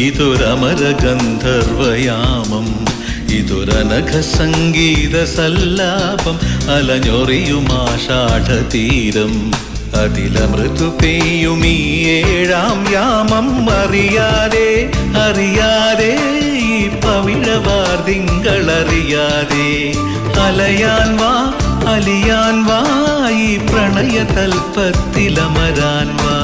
ഇതൊരമര ഗന്ധർവയാമം ഇതൊരനഘ സംഗീത സല്ലാപം അലഞ്ഞൊറിയുമാഷാഢ തീരം അതിലമൃതു പെയ്യും ഈ ഏഴാം യാമം അറിയാതെ അറിയാതെ ഈ പവിഴവാർദിങ്കളറിയാതെ അലയാൻ വാ അലിയാൻ വാ ഈ പ്രണയ തൽപ്പത്തിലമരാൻ വാ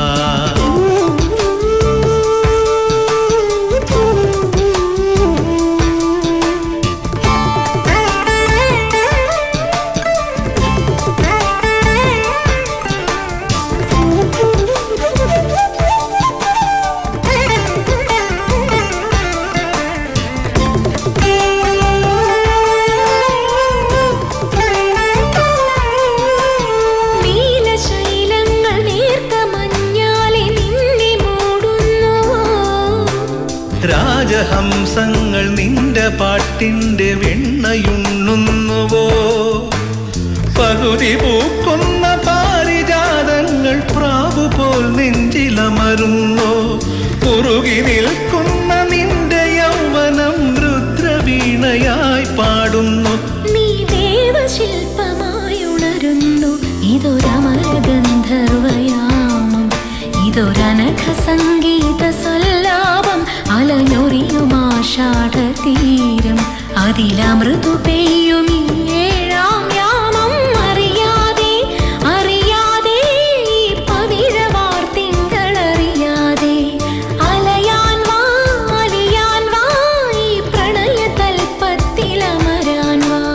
നീലശൈലങ്ങൾ നേർത്ത മഞ്ഞാലെ നിന്നെ മൂടുന്നുവോ രാജഹംസങ്ങൾ നിന്റെ പാട്ടിന്റെ വെണ്ണയുണ്ണുന്നുവോ പകുതി പൂക്കുന്ന പാരിജാതങ്ങൾ പ്രാവു പോൽ നെഞ്ചിലമരുന്നോ കുറുകി നിൽക്കുന്ന നിന്റെ യൗവനം രുദ്രവീണയായി പാടുന്നു നീ ദേവശില്പമായി ഉണരുന്നു ഇതൊരമര ഗന്ധർവയാമം ഇതൊരനഘ സംഗീത സല്ലാപം അലഞ്ഞൊറിയുമാഷാഢ തീരം അതിലമൃതു പെയ്യും ഈ ഏഴാം യാമം അറിയാതെ അറിയാതെ ഈ പവിഴവാർത്തിങ്കളറിയാതെ അലയാൻ വാ അലിയാൻ വാ ഈ പ്രണയ തൽപ്പത്തിലമരാൻ വാ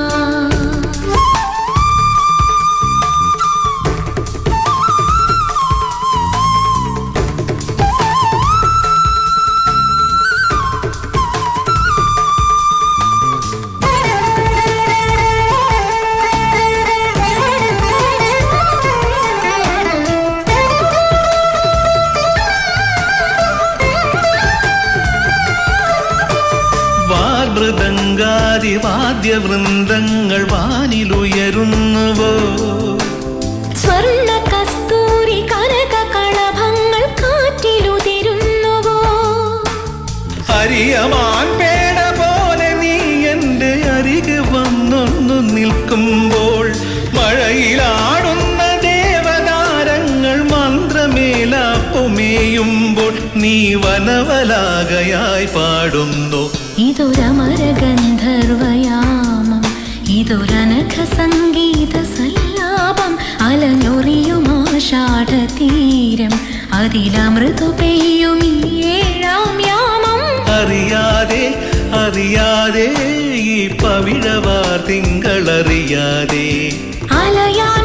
വാർമൃദംഗാതി വാദ്യവൃന്ദങ്ങൾ വാനിലുയരുന്നുവോ സ്വർണ്ണ കസ്തൂരി കനക കളഭങ്ങൾ കാറ്റിലുതിരുന്നുവോ ഹരിയമാൻ പേട പോലെ നീ എൻ്റെ അരികെ വന്നൊന്നു നിൽക്കുമ്പോൾ മഴയിലാടുന്ന ദേവതാരങ്ങൾ മന്ത്രമേലാപ്പുമേയുമ്പോൾ നീ വനവലാകയായി പാടുന്നു ഇതൊരമര ഗന്ധർവയാമം ഇതൊരനഘ സംഗീത സല്ലാപം അലഞ്ഞൊറിയുമാഷാഢ തീരം അതിലമൃതു പെയ്യും ഈ ഏഴാം യാമം അറിയാതെ അറിയാതെ ഈ പവിഴവാർ തിങ്കളറിയാതെ അലയാൻ